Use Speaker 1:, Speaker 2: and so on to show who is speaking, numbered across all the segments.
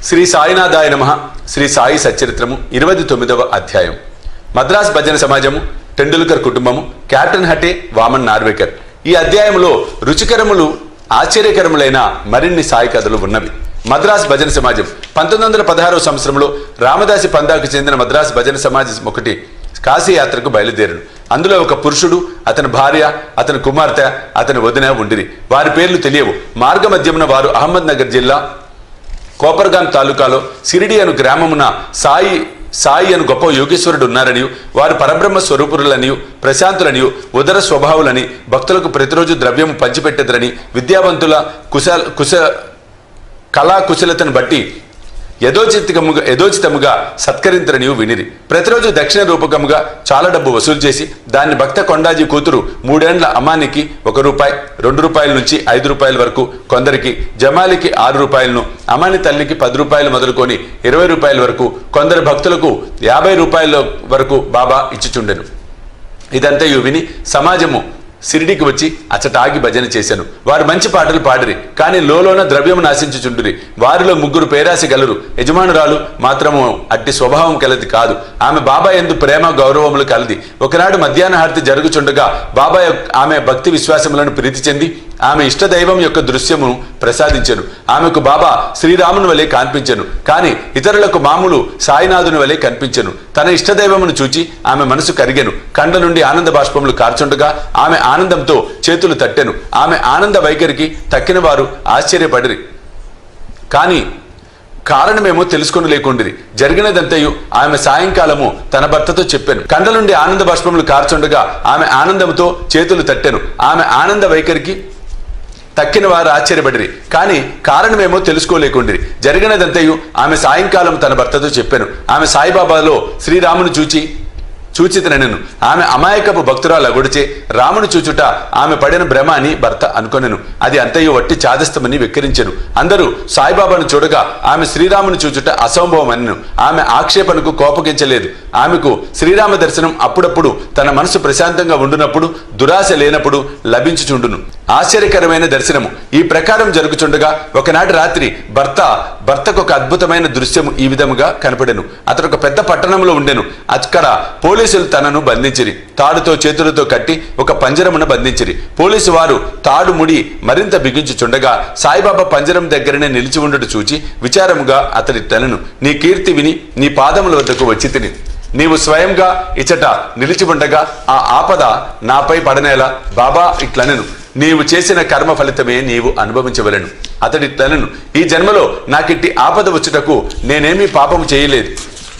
Speaker 1: శ్రీ సాయినాథాయ నమ శ్రీ సాయి సచరిత్రము ఇరవై తొమ్మిదవ అధ్యాయం మద్రాస్ భజన సమాజము టెండూల్కర్ కుటుంబము క్యాప్టెన్ హటే వామన్ నార్వేకర్ ఈ అధ్యాయంలో రుచికరములు ఆశ్చర్యకరములైన మరిన్ని సాయి కథలు ఉన్నవి మద్రాస్ భజన సమాజం పంతొమ్మిది వందల పదహారవ సంవత్సరంలో రామదాసి పందాకు చెందిన మద్రాస్ భజన సమాజం ఒకటి కాశీ యాత్రకు బయలుదేరను అందులో ఒక పురుషుడు అతని భార్య అతని కుమార్తె అతని వదిన ఉండిరి వారి పేర్లు తెలియవు మార్గ మధ్యమున వారు అహ్మద్ నగర్ జిల్లా కోపర్గాం తాలూకాలో సిరిడి అను గ్రామమున సాయి సాయి అని గొప్ప యోగేశ్వరుడు ఉన్నారని వారు పరబ్రహ్మ స్వరూపురులనియు ప్రశాంతులనియు ఉదర స్వభావులని భక్తులకు ప్రతిరోజు ద్రవ్యము పంచిపెట్టెదరని విద్యావంతుల కుశ కుశ కళా కుశలతను బట్టి యథోచితముగా యథోచితముగా సత్కరించరనియు వినిరి ప్రతిరోజు దక్షిణ రూపకముగా చాలా డబ్బు వసూలు చేసి దాన్ని భక్త కొండాజీ కూతురు మూడేండ్ల అమ్మానికి ఒక రూపాయి రెండు రూపాయల నుంచి ఐదు రూపాయల వరకు కొందరికి జమాలికి ఆరు రూపాయలను అమ్మాని తల్లికి పది రూపాయలు మొదలుకొని ఇరవై రూపాయల వరకు కొందరు భక్తులకు యాభై రూపాయల వరకు బాబా ఇచ్చిచుండెను ఇదంతయు విని సమాజము సిరిడికి వచ్చి అచ్చట ఆగి భజన చేశాను వారు మంచి పాటలు పాడిరి కానీ లోలోన ద్రవ్యము నాశించుచుండిరి వారిలో ముగ్గురు పేరాసి గలరు యజమానురాలు మాత్రము అట్టి స్వభావం కలది కాదు ఆమె బాబా ఎందు ప్రేమ గౌరవములు కలది ఒకనాడు మధ్యాహ్న హారతి జరుగుచుండగా బాబా యొక్క- ఆమె భక్తి విశ్వాసములను ప్రీతి చెంది ఆమె ఇష్టదైవం యొక్క దృశ్యమును ప్రసాదించెను ఆమెకు బాబా శ్రీరాముని వలె కనిపించెను కానీ ఇతరులకు మామూలు సాయినాథుని వలె కనిపించెను తన ఇష్టదైవమును చూచి ఆమె మనసు కరిగెను కండ్ల నుండి ఆనంద బాష్పములు కార్చుండగా ఆమె ఆనందంతో చేతులు తట్టెను ఆమె ఆనంద వైఖరికి తక్కిన వారు ఆశ్చర్యపడిరి కానీ కారణమేమో తెలుసుకొని లేకుండిరి జరిగినదంతయు ఆమె సాయంకాలము తన భర్తతో చెప్పాను కండ నుండి ఆనంద బాష్పములు కార్చుండగా ఆమె ఆనందంతో చేతులు తట్టెను ఆమె ఆనంద వైఖరికి తక్కిన వారు ఆశ్చర్యపడిరి కానీ కారణమేమో తెలుసుకోలేకుండిరి జరిగినదంతయు ఆమె సాయంకాలం తన భర్తతో చెప్పాను ఆమె సాయిబాబాలో శ్రీరామును చూచి చూచితనెను ఆమె అమాయకపు భక్తురాలు అగుడిచే రామును చూచుట ఆమె పడిన భ్రమ అని భర్త అనుకొనెను అది అంతయు వట్టి చాదస్తమని వెక్కిరించెను అందరూ సాయిబాబాను చూడగా ఆమె శ్రీరామును చూచుట అసంభవమనెను ఆమె ఆక్షేపణకు కోపగించలేదు ఆమెకు శ్రీరామ దర్శనం అప్పుడప్పుడు తన మనసు ప్రశాంతంగా ఉండునప్పుడు దురాశ లేనప్పుడు లభించుచుండును ఆశ్చర్యకరమైన దర్శనము ఈ ప్రకారం జరుగుచుండగా ఒకనాటి రాత్రి భర్త భర్తకు ఒక అద్భుతమైన దృశ్యము ఈ విధముగా కనపడెను అతడు ఒక పెద్ద పట్టణంలో ఉండెను అక్కడ పోలీసులు తనను బంధించిరి తాడుతో చేతులతో కట్టి ఒక పంజరమున బంధించిరి పోలీసు వారు తాడు ముడి మరింత బిగించుచుండగా సాయిబాబా పంజరం దగ్గరనే నిలిచి ఉండడు చూచి విచారముగా అతడి తనను నీ కీర్తి విని నీ పాదముల వద్దకు వచ్చి తిని నీవు స్వయంగా ఇచ్చట నిలిచి ఉండగా ఆ ఆపద నాపై పడనేలా బాబా ఇట్లనెను నీవు చేసిన కర్మ ఫలితమే నీవు అనుభవించవలను అతడి తనను ఈ జన్మలో నాకిట్టి ఆపద వచ్చుటకు నేనేమీ పాపము చేయలేదు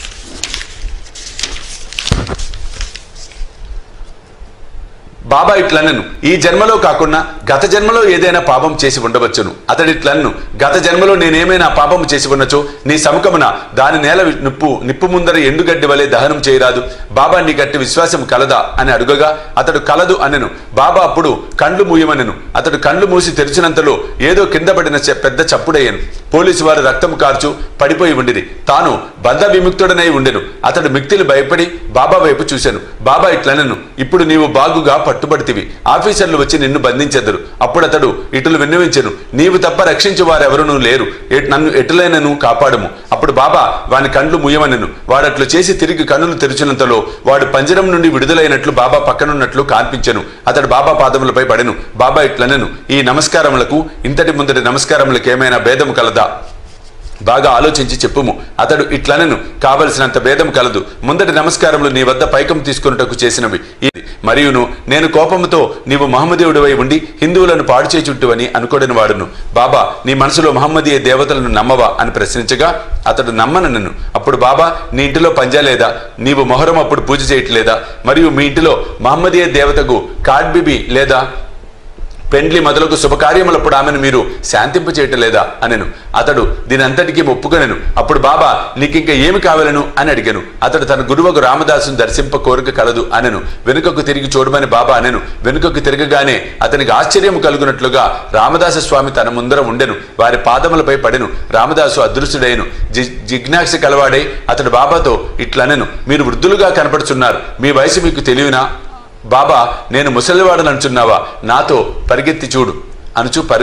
Speaker 1: బాబా ఇట్లనను ఈ జన్మలో కాకుండా గత జన్మలో ఏదైనా పాపం చేసి ఉండవచ్చును అతడి ఇట్లన్ను గత జన్మలో నేనేమైనా పాపం చేసి ఉన్నచో నీ సముఖమున దాని నేల నిప్పు నిప్పు ముందర ఎండుగడ్డి వలె దహనం చేయరాదు బాబా నీ గట్టి విశ్వాసం కలదా అని అడుగగా అతడు కలదు అనెను బాబా అప్పుడు కండ్లు మూయమనెను అతడు కండ్లు మూసి తెరిచినంతలో ఏదో కింద పడిన చె- పెద్ద చప్పుడయ్యను పోలీసు వారు రక్తం కార్చు పడిపోయి ఉండిరి తాను బంధ విముక్తుడనై ఉండెను అతడు మిక్తిలు భయపడి బాబా వైపు చూశాను బాబా ఇట్లనను ఇప్పుడు నీవు బాగుగా పట్టుబడితివి ఆఫీసర్లు వచ్చి నిన్ను బంధించెదరు అప్పుడు అతడు ఇటులు విన్నవించెను నీవు తప్ప రక్షించు వారెవరునూ లేరు ఎ- నన్ను ఎటులైనను కాపాడము అప్పుడు బాబా వాని కండ్లు ముయ్యమనెను వాడట్లు చేసి తిరిగి కన్నులు తెరిచినంతలో వాడు పంజరం నుండి విడుదలైనట్లు బాబా పక్కనున్నట్లు కాన్పించెను అతడు బాబా పాదములపై పడెను బాబా ఇట్లనెను ఈ నమస్కారములకు ఇంతటి ముందటి నమస్కారములకు ఏమైనా భేదము కలదా బాగా ఆలోచించి చెప్పుము అతడు ఇట్లనను కావలసినంత భేదం కలదు ముందటి నమస్కారములు నీ వద్ద పైకం తీసుకున్నటకు చేసినవి ఇది మరియును నేను కోపముతో నీవు మహమ్మదీయుడివై ఉండి హిందువులను పాడు చేచుట్టువని అనుకోడని వాడును బాబా నీ మనసులో మహమ్మదీయ దేవతలను నమ్మవా అని ప్రశ్నించగా అతడు నమ్మనను అప్పుడు బాబా నీ ఇంటిలో పంజా లేదా నీవు మొహరం అప్పుడు పూజ చేయట్లేదా మరియు మీ ఇంటిలో మహమ్మదీయ దేవతకు కాడ్బిబి లేదా పెండ్లి మొదలగు శుభకార్యములప్పుడు ఆమెను మీరు శాంతింప చేయటలేదా అనెను అతడు దీని అంతటికీ ఒప్పుకొనెను అప్పుడు బాబా నీకింక ఏమి కావాలను అని అడిగాను అతడు తన గురువకు రామదాసును దర్శింప కోరిక కలదు అనెను వెనుకకు తిరిగి చూడమని బాబా అనెను వెనుకకు తిరగగానే అతనికి ఆశ్చర్యము కలుగునట్లుగా రామదాస స్వామి తన ముందర ఉండెను వారి పాదములపై పడెను రామదాసు అదృశ్యుడైను జి జిజ్ఞాస కలవాడై అతడు బాబాతో ఇట్లనెను మీరు వృద్ధులుగా కనపడుచున్నారు మీ వయసు మీకు తెలియనా బాబా నేను ముసలివాడని అంటున్నావా నాతో పరిగెత్తి చూడు అనుచు పరుగు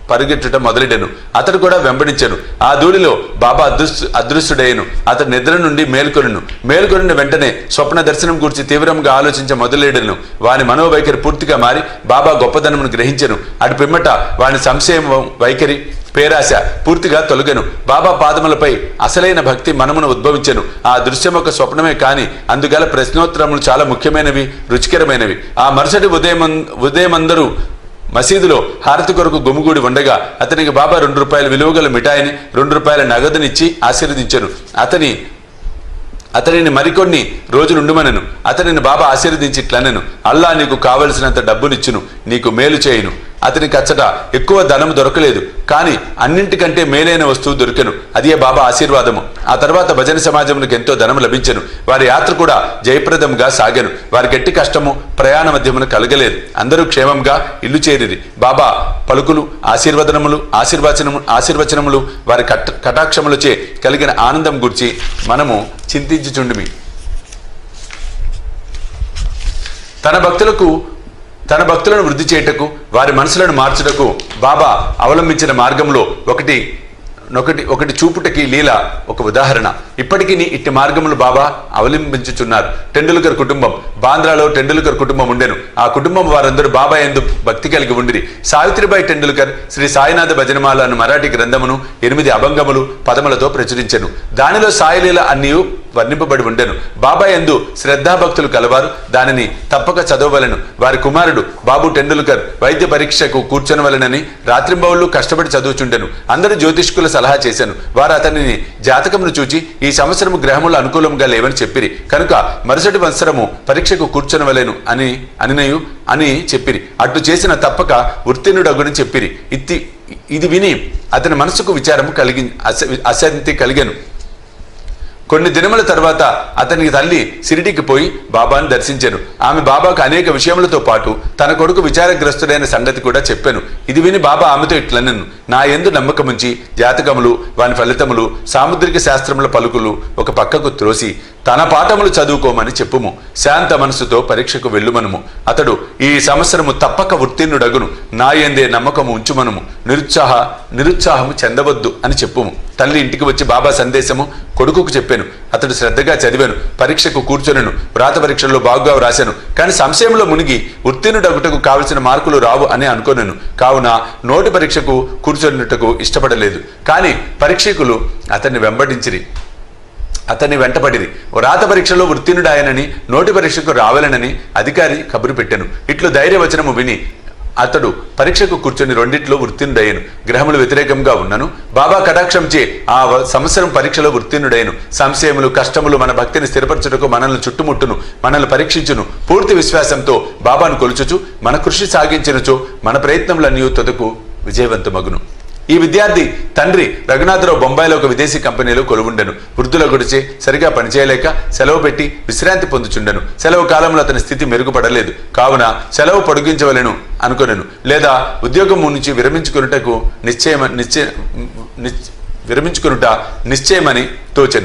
Speaker 1: పరుగెట్టుట మొదలెడెను అతడు కూడా వెంబడించెను ఆ ధూళిలో బాబా అదృశ్య అదృశ్యుడయ్యను అతడు నిద్ర నుండి మేల్కొనెను మేల్కొనిన వెంటనే స్వప్న దర్శనం గురించి తీవ్రంగా ఆలోచించ మొదలెడెను వాని మనోవైఖరి పూర్తిగా మారి బాబా గొప్పదనమును గ్రహించెను అటు పిమ్మట వాని సంశయం వైఖరి పేరాశ పూర్తిగా తొలగెను బాబా పాదములపై అసలైన భక్తి మనమును ఉద్భవించెను ఆ దృశ్యం ఒక స్వప్నమే కాని అందుగల ప్రశ్నోత్తరములు చాలా ముఖ్యమైనవి రుచికరమైనవి ఆ మరుసటి ఉదయం ఉదయమందరూ మసీదులో హారతి కొరకు గుమిగూడి ఉండగా అతనికి బాబా రెండు రూపాయల విలువగల మిఠాయిని రెండు రూపాయల నగదునిచ్చి ఆశీర్వదించెను అతని అతనిని మరికొన్ని రోజులు ఉండుమనను అతనిని బాబా ఆశీర్వదించి ఇట్లనెను అల్లా నీకు కావలసినంత డబ్బునిచ్చును నీకు మేలు చేయును అతనికి అచ్చట ఎక్కువ ధనం దొరకలేదు కానీ అన్నింటికంటే మేలైన వస్తువు దొరికెను అదే బాబా ఆశీర్వాదము ఆ తర్వాత భజన సమాజమునికి ఎంతో ధనం లభించెను వారి యాత్ర కూడా జయప్రదంగా సాగెను వారి గట్టి కష్టము ప్రయాణ మధ్యమున కలగలేదు అందరూ క్షేమంగా ఇల్లు చేరిరి బాబా పలుకులు ఆశీర్వదనములు ఆశీర్వచనము ఆశీర్వచనములు వారి కట కటాక్షములచే కలిగిన ఆనందం గురించి మనము చింతించుచుండిమి తన భక్తులకు తన భక్తులను వృద్ధి చేయుటకు వారి మనసులను మార్చుటకు బాబా అవలంబించిన మార్గంలో ఒకటి ఒకటి ఒకటి చూపుటకి లీల ఒక ఉదాహరణ ఇప్పటికీ నీ ఇట్టి మార్గములు బాబా అవలంబించుచున్నారు టెండూల్కర్ కుటుంబం బాంద్రాలో టెండూల్కర్ కుటుంబం ఉండెను ఆ కుటుంబం వారందరూ బాబా ఎందు భక్తి కలిగి ఉండిరి సావిత్రిబాయి టెండూల్కర్ శ్రీ సాయినాథ భజనమాల అను మరాఠీ గ్రంథమును ఎనిమిది అభంగములు పదములతో ప్రచురించెను దానిలో సాయిలీల అన్నీ వర్ణింపబడి ఉండెను బాబా ఎందు శ్రద్ధాభక్తులు కలవారు దానిని తప్పక చదవవలెను వారి కుమారుడు బాబు టెండూల్కర్ వైద్య పరీక్షకు కూర్చొనవలెనని రాత్రింబవుళ్ళు కష్టపడి చదువుచుండెను అందరూ జ్యోతిష్కుల సలహా చేశాను వారు అతనిని జాతకమును చూచి ఈ సంవత్సరము గ్రహములు అనుకూలంగా లేవని చెప్పిరి కనుక మరుసటి సంవత్సరము పరీక్షకు కూర్చొనవలెను అని అనినయు అని చెప్పిరి అట్లు చేసిన తప్పక ఉత్తీర్ణుడగుని చెప్పిరి ఇత్తి ఇది విని అతని మనసుకు విచారము కలిగి అస అశాంతి కలిగెను కొన్ని దినముల తర్వాత అతనికి తల్లి సిరిడికి పోయి బాబాను దర్శించాను ఆమె బాబాకు అనేక విషయములతో పాటు తన కొడుకు విచారగ్రస్తుడైన సంగతి కూడా చెప్పాను ఇది విని బాబా ఆమెతో ఇట్లనను నా ఎందు నమ్మకముంచి జాతకములు వాని ఫలితములు సాముద్రిక శాస్త్రముల పలుకులు ఒక పక్కకు త్రోసి తన పాఠములు చదువుకోమని చెప్పుము శాంత మనసుతో పరీక్షకు వెళ్ళుమనుము అతడు ఈ సంవత్సరము తప్పక ఉత్తీర్ణుడగును నా ఎందే నమ్మకము ఉంచుమనుము నిరుత్సాహ నిరుత్సాహము చెందవద్దు అని చెప్పుము తల్లి ఇంటికి వచ్చి బాబా సందేశము కొడుకుకు చెప్పాను అతడు శ్రద్ధగా చదివాను పరీక్షకు కూర్చొనను వ్రాత పరీక్షల్లో బాగుగా వ్రాశాను కానీ సంశయంలో మునిగి ఉత్తీర్ణుడగుటకు కావలసిన మార్కులు రావు అని అనుకోనను కావున నోటి పరీక్షకు కూర్చొనుటకు ఇష్టపడలేదు కానీ పరీక్షకులు అతన్ని వెంబడించిరి అతన్ని వెంటపడిరి రాత పరీక్షలో ఉత్తీర్ణుడాయనని నోటి పరీక్షకు రావాలనని అధికారి కబురు పెట్టాను ఇట్లు ధైర్యవచనము విని అతడు పరీక్షకు కూర్చొని రెండిట్లో ఉత్తీర్ణుడయ్యను గ్రహములు వ్యతిరేకంగా ఉన్నను బాబా కటాక్షంచే ఆ వ- సంవత్సరం పరీక్షలో ఉత్తీర్ణుడయ్యను సంశయములు కష్టములు మన భక్తిని స్థిరపరచుటకు మనల్ని చుట్టుముట్టును మనల్ని పరీక్షించును పూర్తి విశ్వాసంతో బాబాను కొలుచుచు మన కృషి సాగించినచో మన ప్రయత్నములన్నీ తుదకు విజయవంతమగును ఈ విద్యార్థి తండ్రి రఘునాథరావు బొంబాయిలో ఒక విదేశీ కంపెనీలో కొలువుండెను వృద్ధుల గుడిచే సరిగా పనిచేయలేక సెలవు పెట్టి విశ్రాంతి పొందుచుండెను సెలవు కాలంలో అతని స్థితి మెరుగుపడలేదు కావున సెలవు పొడిగించవలెను అనుకొనెను లేదా ఉద్యోగం నుంచి విరమించుకున్నటకు నిశ్చయం నిశ్చయ నిశ్చ- విరమించుకునుట నిశ్చయమని తోచెను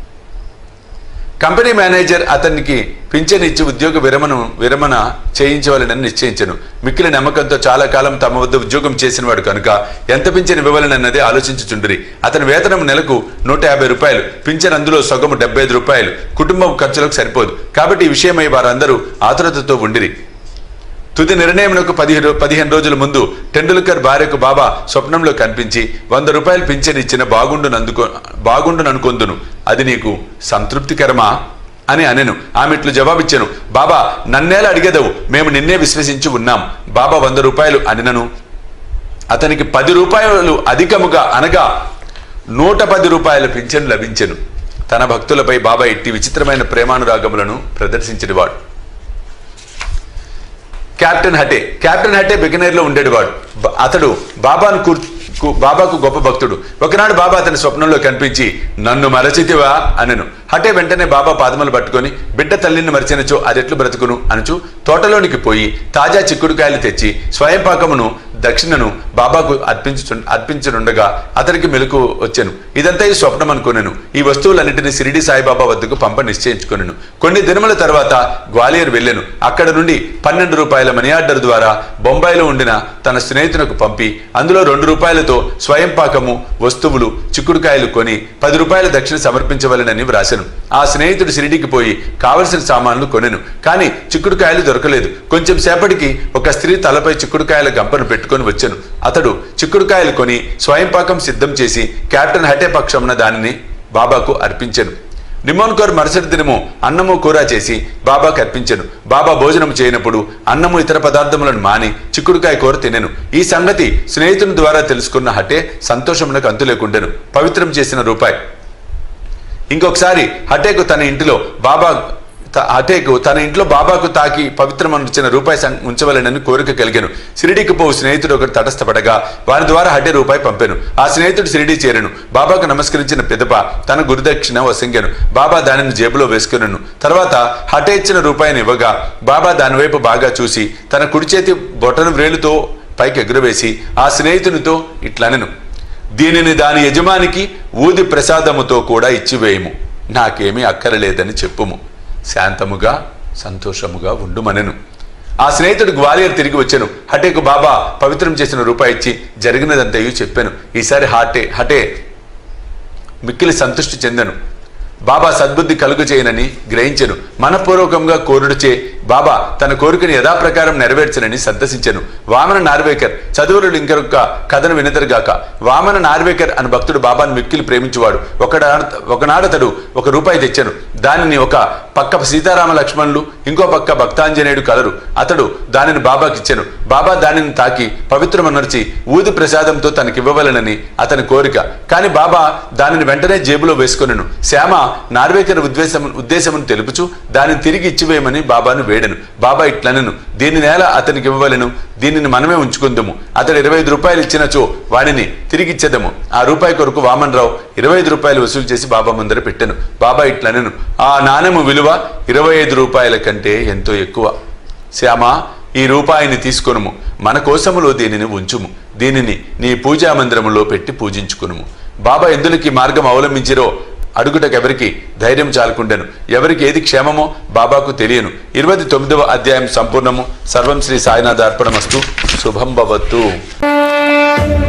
Speaker 1: కంపెనీ మేనేజర్ అతనికి పింఛన్ ఇచ్చి ఉద్యోగ విరమణ విరమణ చేయించవాలని నిశ్చయించను మిక్కిలి నమ్మకంతో చాలా కాలం తమ వద్ద ఉద్యోగం చేసిన వాడు కనుక ఎంత పింఛన్ ఇవ్వవాలన్నది ఆలోచించుచుండ్రి అతని వేతనం నెలకు నూట యాభై రూపాయలు పింఛన్ అందులో సొగము డెబ్బై ఐదు రూపాయలు కుటుంబం ఖర్చులకు సరిపోదు కాబట్టి ఈ విషయమై వారందరూ ఆతురతతో ఉండిరి తుది నిర్ణయంకు పదిహేను పదిహేను రోజుల ముందు టెండూల్కర్ భార్యకు బాబా స్వప్నంలో కనిపించి వంద రూపాయలు పింఛన్ ఇచ్చిన బాగుండు నందుకో బాగుండు ననుకొందును అది నీకు సంతృప్తికరమా అని అనెను ఆమె ఇట్లు జవాబిచ్చాను బాబా నన్నేలా అడిగేదవు మేము నిన్నే విశ్వసించి ఉన్నాం బాబా వంద రూపాయలు అనినను అతనికి పది రూపాయలు అధికముగా అనగా నూట పది రూపాయల పింఛను లభించెను తన భక్తులపై బాబా ఇట్టి విచిత్రమైన ప్రేమానురాగములను ప్రదర్శించినవాడు కెప్టెన్ హటే కెప్టెన్ హటే బికనేర్లో ఉండేవాడు బ- అతడు బాబాను కూర్ కు- బాబాకు గొప్ప భక్తుడు ఒకనాడు బాబా అతని స్వప్నంలో కనిపించి నన్ను మరచితివా అనెను హటే వెంటనే బాబా పాదములు పట్టుకొని బిడ్డ తల్లిని మరిచినచో అదెట్లు బ్రతుకును అనుచు తోటలోనికి పోయి తాజా చిక్కుడుకాయలు తెచ్చి స్వయం పాకమును దక్షిణను బాబాకు అర్పించు అర్పించనుండగా అతనికి మెలకు వచ్చాను ఇదంతా ఈ స్వప్నం అనుకున్నాను ఈ వస్తువులన్నింటినీ సిరిడి సాయిబాబా వద్దకు పంప నిశ్చయించుకున్నాను కొన్ని దినముల తర్వాత గ్వాలియర్ వెళ్ళాను అక్కడ నుండి పన్నెండు రూపాయల మనీ ఆర్డర్ ద్వారా బొంబాయిలో ఉండిన తన స్నేహితునకు పంపి అందులో రెండు రూపాయలతో స్వయం పాకము వస్తువులు చిక్కుడుకాయలు కొని పది రూపాయల దక్షిణ సమర్పించవలెనని వ్రాశాను ఆ స్నేహితుడు సిరిడికి పోయి కావలసిన సామాన్లు కొనెను కానీ చిక్కుడుకాయలు దొరకలేదు కొంచెం సేపటికి ఒక స్త్రీ తలపై చిక్కుడుకాయల గంపను పెట్టుకొని వచ్చాను అతడు చిక్కుడుకాయలు కొని స్వయం పాకం సిద్ధం చేసి కెప్టెన్ హటే పక్షమున దానిని బాబాకు అర్పించాను నిమోన్కర్ మరుసటి దినము అన్నము కూర చేసి బాబాకు అర్పించెను బాబా భోజనం చేయనప్పుడు అన్నము ఇతర పదార్థములను మాని చిక్కుడుకాయ కూర తినెను ఈ సంగతి స్నేహితుని ద్వారా తెలుసుకున్న హటే సంతోషమునకు అంతు లేకుండెను పవిత్రం చేసిన రూపాయి ఇంకొకసారి హటేకు తన ఇంటిలో బాబా త- హటేకు తన ఇంట్లో బాబాకు తాకి పవిత్రమనిచ్చిన రూపాయి సం- ఉంచవలెనని కోరిక కలిగాను సిరిడికి పోవు స్నేహితుడు ఒకటి తటస్థపడగా వారి ద్వారా హటే రూపాయి పంపాను ఆ స్నేహితుడు సిరిడి చేరెను బాబాకు నమస్కరించిన పిదప తన గురుదక్షిణ వసంగాను బాబా దానిని జేబులో వేసుకున్నాను తర్వాత హటే ఇచ్చిన రూపాయిని ఇవ్వగా బాబా దాని వైపు బాగా చూసి తన కుడి చేతి బొటన వ్రేలుతో పైకి ఎగురవేసి ఆ స్నేహితునితో ఇట్లనెను దీనిని దాని యజమానికి ఊది ప్రసాదముతో కూడా ఇచ్చివేయము నాకేమీ అక్కరలేదని చెప్పుము శాంతముగా సంతోషముగా ఉండుమనెను ఆ స్నేహితుడు గ్వాలియర్ తిరిగి వచ్చాను హటేకు బాబా పవిత్రం చేసిన రూపాయి ఇచ్చి జరిగినదంతయు చెప్పాను ఈసారి హటే హటే మిక్కిలి సంతృష్టి చెందను బాబా సద్బుద్ధి కలుగు చేయనని గ్రహించెను మనపూర్వకంగా కోరుడుచే బాబా తన కోరికను యథాప్రకారం నెరవేర్చనని సంతసించెను వామన నార్వేకర్ చదువులు ఇంకొక కథను వినదరుగాక వామన నార్వేకర్ అని భక్తుడు బాబాను మిక్కిలి ప్రేమించువాడు ఒకడా ఒకనాడతడు ఒక రూపాయి తెచ్చాను దానిని ఒక పక్క సీతారామ లక్ష్మణులు ఇంకో పక్క భక్తాంజనేయుడు కలరు అతడు దానిని బాబాకి ఇచ్చాను బాబా దానిని తాకి పవిత్రమనర్చి ఊది ప్రసాదంతో తనకివ్వవలనని అతని కోరిక కానీ బాబా దానిని వెంటనే జేబులో వేసుకొనెను శ్యామ నార్వేకర్ ఉద్దేశం ఉద్దేశమును తెలుపుచు దానిని తిరిగి ఇచ్చివేయమని బాబాను వేడెను బాబా ఇట్లనెను దీని నేల అతనికి ఇవ్వవలెను దీనిని మనమే ఉంచుకుందాము అతడు ఇరవై ఐదు రూపాయలు ఇచ్చినచో వాడిని తిరిగి ఇచ్చేదము ఆ రూపాయి కొరకు వామన్ రావు ఇరవై ఐదు రూపాయలు వసూలు చేసి బాబా ముందర పెట్టాను బాబా ఇట్లనెను ఆ నాణెము విలువ ఇరవై ఐదు రూపాయల కంటే ఎంతో ఎక్కువ శ్యామా ఈ రూపాయిని తీసుకొనుము మన కోసములో దీనిని ఉంచుము దీనిని నీ పూజా మందిరములో పెట్టి పూజించుకునుము బాబా ఎందులకి మార్గం అవలంబించిరో అడుగుటకు ఎవరికి ధైర్యం చాలకుండెను ఎవరికి ఏది క్షేమమో బాబాకు తెలియను ఇరవై తొమ్మిదవ అధ్యాయం సంపూర్ణము సర్వం శ్రీ సాయినాథ అర్పణమస్తు శుభం భవత్తు